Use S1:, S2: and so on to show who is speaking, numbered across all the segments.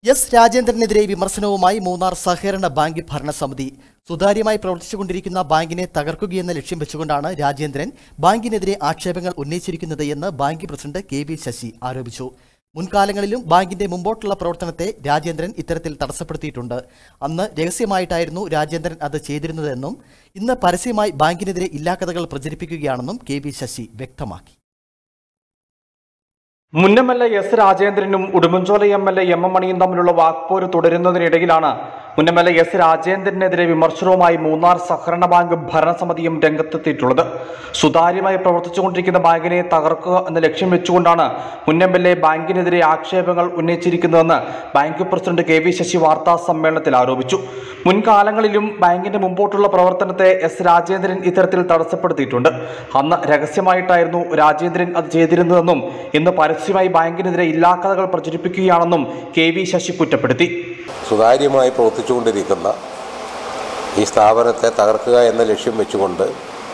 S1: S രാജേന്ദ്രനെതിരെ വിമർശനവുമായി മൂന്നാർ സഹകരണ ബാങ്ക് ഭരണസമിതി സുതാര്യമായി പ്രവർത്തിച്ചുകൊണ്ടിരിക്കുന്ന ബാങ്കിനെ തകർക്കുകയെന്ന ലക്ഷ്യം വെച്ചുകൊണ്ടാണ് രാജേന്ദ്രൻ ബാങ്കിനെതിരെ ആക്ഷേപങ്ങൾ ഉന്നയിച്ചിരിക്കുന്നത് എന്ന് bank president K V Sasi ആരോപിച്ചു മുൻകാലങ്ങളിലും ബാങ്കിന്റെ മുമ്പോട്ടുള്ള പ്രവർത്തനത്തെ രാജേന്ദ്രൻ ഇത്തരത്തിൽ തടസ്സപ്പെടുത്തിയിട്ടുണ്ട് അന്ന് രഹസ്യമായിട്ടായിരുന്നു രാജേന്ദ്രൻ അത് ചെയ്തിരുന്നതെന്നും ഇന്ന് പരസ്യമായി ബാങ്കിനെതിരെ ഇല്ലാക്കഥകൾ പ്രചരിപ്പിക്കുകയാണെന്നും കെ വി ശശി വ്യക്തമാക്കി
S2: മുൻ എം എൽ എ എസ് രാജേന്ദ്രനും Udumbanchola M L A M M മണിയും തമ്മിലുള്ള വാക്പോര് തുടരുന്നതിനിടയിലാണ് മുൻ എം എൽ എ എസ് രാജേന്ദ്രനെതിരെ വിമർശനവുമായി മൂന്നാർ സഹകരണ ബാങ്ക് ഭരണസമിതിയും രംഗത്തെത്തിയിട്ടുള്ളത് സുതാര്യമായി പ്രവർത്തിച്ചുകൊണ്ടിരിക്കുന്ന ബാങ്കിനെ തകർക്കുക എന്ന ലക്ഷ്യം വെച്ചുകൊണ്ടാണ് മുൻ എം എൽ എ ബാങ്കിനെതിരെ ആക്ഷേപങ്ങൾ ഉന്നയിച്ചിരിക്കുന്നതെന്ന് bank president K V Sasi വാർത്താ സമ്മേളനത്തിൽ ആരോപിച്ചു മുൻകാലങ്ങളിലും ബാങ്കിന്റെ മുമ്പോട്ടുള്ള പ്രവർത്തനത്തെ എസ് രാജേന്ദ്രൻ ഇത്തരത്തിൽ തടസ്സപ്പെടുത്തിയിട്ടുണ്ട് അന്ന് രഹസ്യമായിട്ടായിരുന്നു രാജേന്ദ്രൻ അത് ചെയ്തിരുന്നതെന്നും ഇന്ന് പരസ്യമായി ബാങ്കിനെതിരെ ഇല്ലാക്കഥകൾ പ്രചരിപ്പിക്കുകയാണെന്നും കെ വി ശശി കുറ്റപ്പെടുത്തി
S3: സുതാര്യമായി പ്രവർത്തിച്ചുകൊണ്ടിരിക്കുന്ന ഈ സ്ഥാപനത്തെ തകർക്കുക എന്ന ലക്ഷ്യം വെച്ചുകൊണ്ട്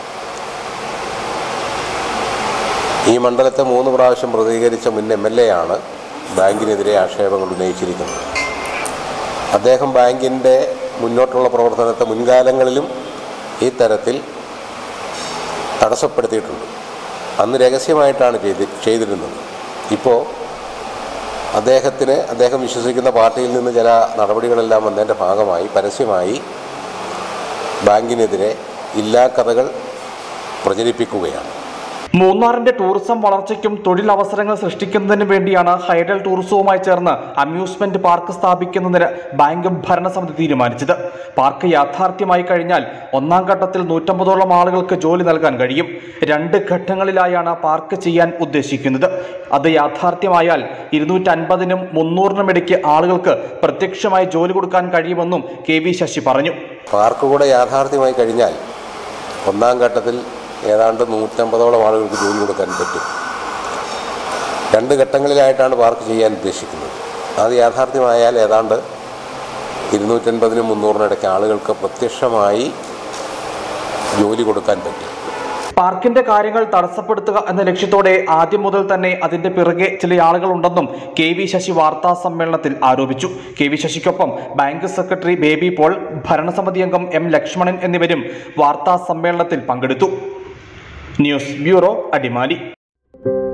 S3: ഈ മണ്ഡലത്തെ മൂന്ന് പ്രാവശ്യം പ്രതികരിച്ച മുൻ എം എൽ എ ആണ് ബാങ്കിനെതിരെ ആക്ഷേപങ്ങൾ ഉന്നയിച്ചിരിക്കുന്നത് അദ്ദേഹം ബാങ്കിൻ്റെ മുന്നോട്ടുള്ള പ്രവർത്തനത്തെ മുൻകാലങ്ങളിലും ഈ തരത്തിൽ തടസ്സപ്പെടുത്തിയിട്ടുണ്ട് അന്ന് രഹസ്യമായിട്ടാണ് ചെയ്തി ചെയ്തിരുന്നത് ഇപ്പോൾ അദ്ദേഹത്തിന് അദ്ദേഹം വിശ്വസിക്കുന്ന പാർട്ടിയിൽ നിന്ന് ചില നടപടികളെല്ലാം വന്നതിൻ്റെ ഭാഗമായി പരസ്യമായി ബാങ്കിനെതിരെ ഇല്ലാ കഥകൾ പ്രചരിപ്പിക്കുകയാണ്
S2: മൂന്നാറിന്റെ ടൂറിസം വളർച്ചയ്ക്കും തൊഴിലവസരങ്ങൾ സൃഷ്ടിക്കുന്നതിന് വേണ്ടിയാണ് ഹൈഡൽ ടൂറിസവുമായി ചേർന്ന് അമ്യൂസ്മെന്റ് പാർക്ക് സ്ഥാപിക്കുന്നതിന് ബാങ്ക് ഭരണസമിതി തീരുമാനിച്ചത് പാർക്ക് യാഥാർത്ഥ്യമായി കഴിഞ്ഞാൽ ഒന്നാം ഘട്ടത്തിൽ നൂറ്റമ്പതോളം ആളുകൾക്ക് ജോലി നൽകാൻ കഴിയും രണ്ട് ഘട്ടങ്ങളിലായാണ് പാർക്ക് ചെയ്യാൻ ഉദ്ദേശിക്കുന്നത് അത് യാഥാർത്ഥ്യമായാൽ ഇരുന്നൂറ്റൻപതിനും മുന്നൂറിനും ഇടയ്ക്ക് ആളുകൾക്ക് പ്രത്യക്ഷമായി ജോലി കൊടുക്കാൻ കഴിയുമെന്നും കെ വി ശശി പറഞ്ഞു
S3: പാർക്ക് കൂടെ യാഥാർത്ഥ്യമായി കഴിഞ്ഞാൽ ഒന്നാം ഘട്ടത്തിൽ ഏതാണ്ട് നൂറ്റമ്പതോളം ആളുകൾക്ക് ജോലി കൊടുക്കാൻ പറ്റും രണ്ട് ഘട്ടങ്ങളിലായിട്ടാണ് പാർക്ക് ചെയ്യാൻ ഉദ്ദേശിക്കുന്നത് അത് യാഥാർത്ഥ്യമായാൽ ഏതാണ്ട് ഇരുന്നൂറ്റൻപതിനും മുന്നൂറിനിടയ്ക്ക് ആളുകൾക്ക് പ്രത്യക്ഷമായി ജോലി കൊടുക്കാൻ പറ്റും
S2: പാർക്കിന്റെ കാര്യങ്ങൾ തടസ്സപ്പെടുത്തുക എന്ന ലക്ഷ്യത്തോടെ ആദ്യം മുതൽ തന്നെ അതിന്റെ പിറകെ ചില ആളുകളുണ്ടെന്നും കെ വി ശശി വാർത്താ സമ്മേളനത്തിൽ ആരോപിച്ചു കെ വി ശശിക്കൊപ്പം ബാങ്ക് സെക്രട്ടറി ബേബി പോൾ ഭരണസമിതി അംഗം എം ലക്ഷ്മണൻ എന്നിവരും വാർത്താ സമ്മേളനത്തിൽ പങ്കെടുത്തു ന്യൂസ് ബ്യൂറോ അടിമാലി